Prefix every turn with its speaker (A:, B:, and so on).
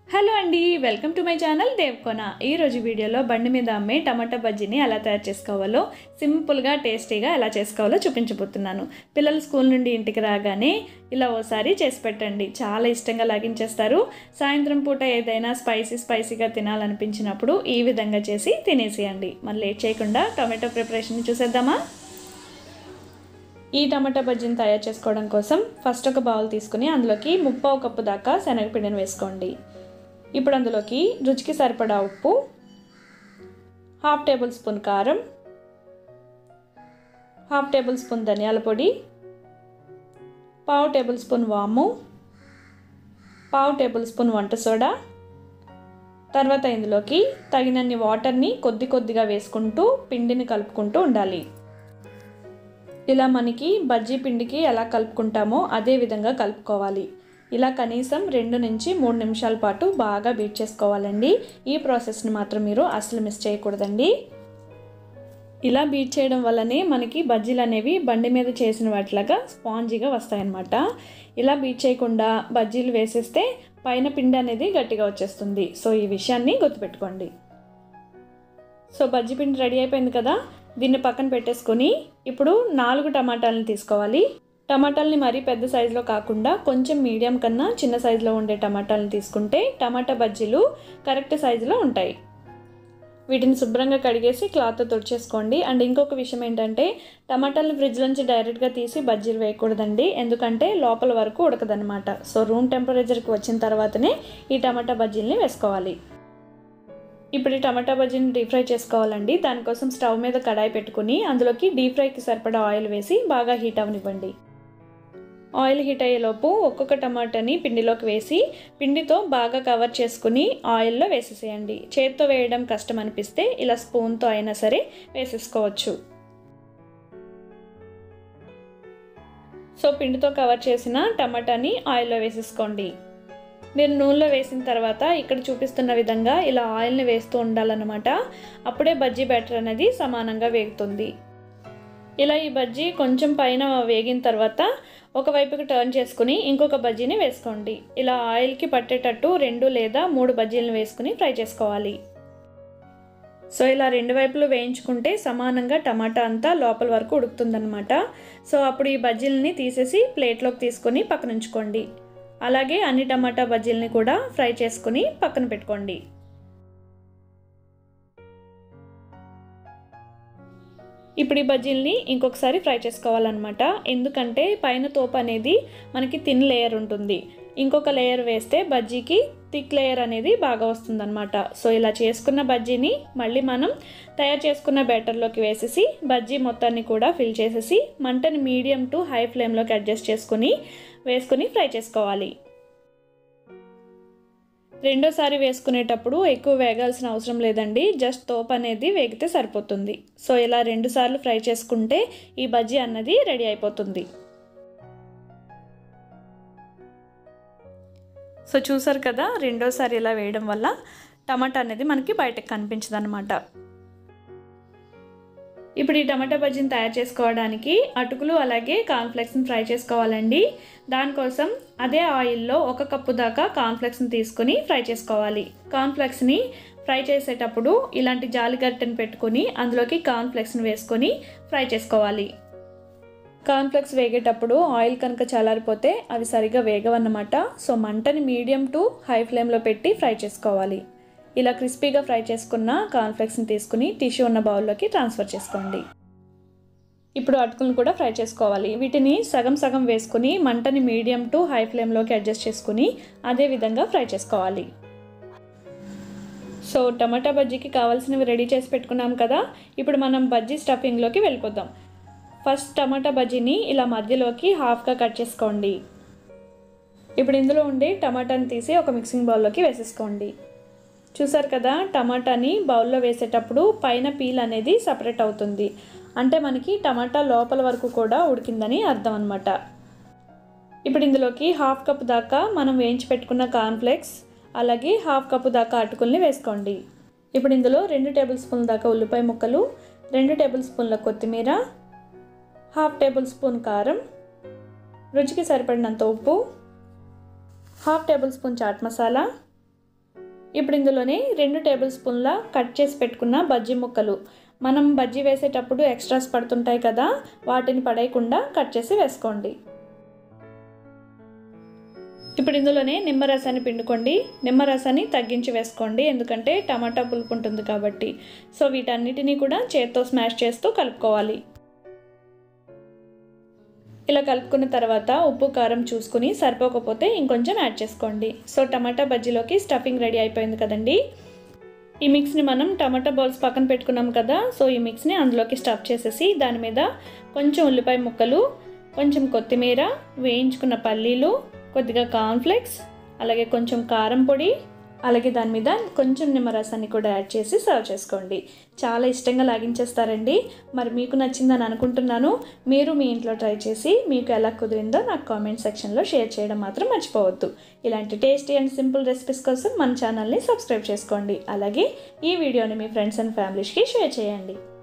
A: hello అండి welcome to my channel Devkona ఈరోజు వీడియోలో బండి మీద అమ్మే టమాటా బజ్జీని ఎలా తయారు చేసుకోవాలో సింపుల్గా టేస్టీగా ఎలా చేసుకోవాలో చూపించబోతున్నాను పిల్లలు స్కూల్ నుండి ఇంటికి రాగానే ఇలా ఓసారి చేసి పెట్టండి చాలా ఇష్టంగా లాగించేస్తారు సాయంత్రం పూట ఏదైనా స్పైసీ స్పైసీగా తినాలనిపించినప్పుడు ఈ విధంగా చేసి తినేసేయండి మరి లేట్ చేయకుండా టమాటో ప్రిపరేషన్ చూసేద్దామా ఈ టమాటా బజ్జీని తయారు చేసుకోవడం కోసం ఫస్ట్ ఒక బౌల్ తీసుకుని అందులోకి ముప్పావు కప్పు దాకా శనగపిండిని వేసుకోండి ఇప్పుడు అందులోకి రుచికి సరిపడా ఉప్పు హాఫ్ టేబుల్ స్పూన్ కారం హాఫ్ టేబుల్ స్పూన్ ధనియాల పొడి పావు టేబుల్ స్పూన్ వాము పావు టేబుల్ స్పూన్ వంట సోడా తర్వాత ఇందులోకి తగినన్ని వాటర్ని కొద్ది కొద్దిగా వేసుకుంటూ పిండిని కలుపుకుంటూ ఉండాలి ఇలా మనకి బజ్జీ పిండికి ఎలా కలుపుకుంటామో అదే విధంగా కలుపుకోవాలి ఇలా కనీసం రెండు నుంచి మూడు నిమిషాల పాటు బాగా బీట్ చేసుకోవాలండి ఈ ప్రాసెస్ని మాత్రం మీరు అసలు మిస్ చేయకూడదండి ఇలా బీట్ చేయడం వల్లనే మనకి బజ్జీలు అనేవి బండి మీద చేసిన వాటిలాగా స్పాంజీగా వస్తాయన్నమాట ఇలా బీట్ చేయకుండా బజ్జీలు వేసేస్తే పైన పిండి అనేది గట్టిగా వచ్చేస్తుంది సో ఈ విషయాన్ని గుర్తుపెట్టుకోండి సో బజ్జీ పిండి రెడీ అయిపోయింది కదా దీన్ని పక్కన పెట్టేసుకొని ఇప్పుడు నాలుగు టమాటాలను తీసుకోవాలి టమాటాలని మరీ పెద్ద సైజులో కాకుండా కొంచెం మీడియం కన్నా చిన్న సైజులో ఉండే టమాటాలను తీసుకుంటే టమాటా బజ్జీలు కరెక్ట్ సైజులో ఉంటాయి వీటిని శుభ్రంగా కడిగేసి క్లాత్ తుడిచేసుకోండి అండ్ ఇంకొక విషయం ఏంటంటే టమాటాలను ఫ్రిడ్జ్ నుంచి డైరెక్ట్గా తీసి బజ్జీలు వేయకూడదండి ఎందుకంటే లోపల వరకు ఉడకదనమాట సో రూమ్ టెంపరేచర్కి వచ్చిన తర్వాతనే ఈ టమాటా బజ్జీలని వేసుకోవాలి ఇప్పుడు ఈ టమాటా బజ్జీని డీప్ ఫ్రై చేసుకోవాలండి దానికోసం స్టవ్ మీద కడాయి పెట్టుకుని అందులోకి డీప్ ఫ్రైకి సరిపడా ఆయిల్ వేసి బాగా హీట్ అవనివ్వండి ఆయిల్ హీట్ అయ్యేలోపు ఒక్కొక్క టమాటాని పిండిలోకి వేసి పిండితో బాగా కవర్ చేసుకుని ఆయిల్లో వేసేసేయండి చేత్తో వేయడం కష్టం అనిపిస్తే ఇలా స్పూన్తో అయినా సరే వేసేసుకోవచ్చు సో పిండితో కవర్ చేసిన టమాటాని ఆయిల్లో వేసేసుకోండి మీరు నూనెలో వేసిన తర్వాత ఇక్కడ చూపిస్తున్న విధంగా ఇలా ఆయిల్ని వేస్తూ ఉండాలన్నమాట అప్పుడే బజ్జీ బ్యాటర్ అనేది సమానంగా వేగుతుంది ఇలా ఈ బజ్జీ కొంచెం పైన వేగిన తర్వాత ఒకవైపుకి టర్న్ చేసుకుని ఇంకొక బజ్జీని వేసుకోండి ఇలా ఆయిల్కి పట్టేటట్టు రెండు లేదా మూడు బజ్జీలను వేసుకుని ఫ్రై చేసుకోవాలి సో ఇలా రెండు వైపులు వేయించుకుంటే సమానంగా టమాటా అంతా లోపల వరకు ఉడుకుతుందన్నమాట సో అప్పుడు ఈ బజ్జీలని తీసేసి ప్లేట్లోకి తీసుకొని పక్కన ఉంచుకోండి అలాగే అన్ని టమాటా బజ్జీలని కూడా ఫ్రై చేసుకుని పక్కన పెట్టుకోండి ఇప్పుడు ఈ బజ్జీల్ని ఇంకొకసారి ఫ్రై చేసుకోవాలన్నమాట ఎందుకంటే పైన తోపు అనేది మనకి థిన్ లేయర్ ఉంటుంది ఇంకొక లేయర్ వేస్తే బజ్జీకి థిక్ లేయర్ అనేది బాగా వస్తుందన్నమాట సో ఇలా చేసుకున్న బజ్జీని మళ్ళీ మనం తయారు చేసుకున్న బ్యాటర్లోకి వేసేసి బజ్జీ మొత్తాన్ని కూడా ఫిల్ చేసేసి మంటని మీడియం టు హై ఫ్లేమ్లోకి అడ్జస్ట్ చేసుకుని వేసుకుని ఫ్రై చేసుకోవాలి రెండోసారి వేసుకునేటప్పుడు ఎక్కువ వేగాల్సిన అవసరం లేదండి జస్ట్ తోపు అనేది వేగితే సరిపోతుంది సో ఇలా రెండు సార్లు ఫ్రై చేసుకుంటే ఈ బజ్జీ అన్నది రెడీ అయిపోతుంది సో చూసారు కదా రెండోసారి ఇలా వేయడం వల్ల టమాటా అనేది మనకి బయటకు కనిపించదు అనమాట ఇప్పుడు ఈ టమాటా బజ్జీని తయారు చేసుకోవడానికి అటుకులు అలాగే కాన్ఫ్లెక్స్ని ఫ్రై చేసుకోవాలండి దానికోసం అదే ఆయిల్లో ఒక కప్పు దాకా కాన్ఫ్లెక్స్ని తీసుకొని ఫ్రై చేసుకోవాలి కాన్ఫ్లెక్స్ని ఫ్రై చేసేటప్పుడు ఇలాంటి జాలిగట్టెని పెట్టుకొని అందులోకి కాన్ఫ్లెక్స్ని వేసుకొని ఫ్రై చేసుకోవాలి కాన్ఫ్లెక్స్ వేగేటప్పుడు ఆయిల్ కనుక చల్లారిపోతే అవి సరిగా వేగవన్నమాట సో మంటని మీడియం టు హై ఫ్లేమ్లో పెట్టి ఫ్రై చేసుకోవాలి ఇలా క్రిస్పీగా ఫ్రై చేసుకున్న కార్న్ఫ్లెక్స్ని తీసుకుని టిష్యూ ఉన్న బౌల్లోకి ట్రాన్స్ఫర్ చేసుకోండి ఇప్పుడు అటుకులను కూడా ఫ్రై చేసుకోవాలి వీటిని సగం సగం వేసుకుని మంటని మీడియం టు హై ఫ్లేమ్లోకి అడ్జస్ట్ చేసుకుని అదే విధంగా ఫ్రై చేసుకోవాలి సో టమాటా బజ్జీకి కావాల్సినవి రెడీ చేసి పెట్టుకున్నాం కదా ఇప్పుడు మనం బజ్జీ స్టఫింగ్లోకి వెళ్ళిపోదాం ఫస్ట్ టమాటా బజ్జీని ఇలా మధ్యలోకి హాఫ్గా కట్ చేసుకోండి ఇప్పుడు ఇందులో ఉండే టమాటాని తీసి ఒక మిక్సింగ్ బౌల్లోకి వేసేసుకోండి చూసారు కదా టమాటాని బౌల్లో వేసేటప్పుడు పైన పీల్ అనేది సపరేట్ అవుతుంది అంటే మనకి టమాటా లోపల వరకు కూడా ఉడికిందని అర్థం అనమాట ఇప్పుడు ఇందులోకి హాఫ్ కప్ దాకా మనం వేయించి పెట్టుకున్న కార్న్ఫ్లేక్స్ అలాగే హాఫ్ కప్ దాకా అటుకుల్ని వేసుకోండి ఇప్పుడు ఇందులో రెండు టేబుల్ స్పూన్ల దాకా ఉల్లిపాయ ముక్కలు రెండు టేబుల్ స్పూన్ల కొత్తిమీర హాఫ్ టేబుల్ స్పూన్ కారం రుచికి సరిపడినంత ఉప్పు half tablespoon chaat masala ఇప్పుడు ఇందులోనే రెండు టేబుల్ స్పూన్ల కట్ చేసి పెట్టుకున్న బజ్జీ ముక్కలు మనం బజ్జీ వేసేటప్పుడు ఎక్స్ట్రాస్ పడుతుంటాయి కదా వాటిని పడేయకుండా కట్ చేసి వేసుకోండి ఇప్పుడు ఇందులోనే నిమ్మరసాన్ని పిండుకోండి నిమ్మరసాన్ని తగ్గించి వేసుకోండి ఎందుకంటే టమాటా పులుపు ఉంటుంది కాబట్టి సో వీటన్నిటినీ కూడా చేత్తో స్మాష్ చేస్తూ కలుపుకోవాలి ఇలా కలుపుకున్న తర్వాత ఉప్పు కారం చూసుకుని సరిపోకపోతే ఇంకొంచెం యాడ్ చేసుకోండి సో టమాటా బజ్జీలోకి స్టఫింగ్ రెడీ అయిపోయింది కదండి ఈ మిక్స్ని మనం టమాటా బౌల్స్ పక్కన పెట్టుకున్నాం కదా సో ఈ మిక్స్ని అందులోకి స్టఫ్ చేసేసి దాని మీద కొంచెం ఉల్లిపాయ ముక్కలు కొంచెం కొత్తిమీర వేయించుకున్న పల్లీలు కొద్దిగా కార్న్ఫ్లెక్స్ అలాగే కొంచెం కారం పొడి అలాగే దాని మీద కొంచెం నిమ్మరసాన్ని కూడా యాడ్ చేసి సర్వ్ చేసుకోండి చాలా ఇష్టంగా లాగించేస్తారండి మరి మీకు నచ్చిందని అనుకుంటున్నాను మీరు మీ ఇంట్లో ట్రై చేసి మీకు ఎలా కుదిరిందో నాకు కామెంట్ సెక్షన్లో షేర్ చేయడం మాత్రం మర్చిపోవద్దు ఇలాంటి టేస్టీ అండ్ సింపుల్ రెసిపీస్ కోసం మన ఛానల్ని సబ్స్క్రైబ్ చేసుకోండి అలాగే ఈ వీడియోని మీ ఫ్రెండ్స్ అండ్ ఫ్యామిలీస్కి షేర్ చేయండి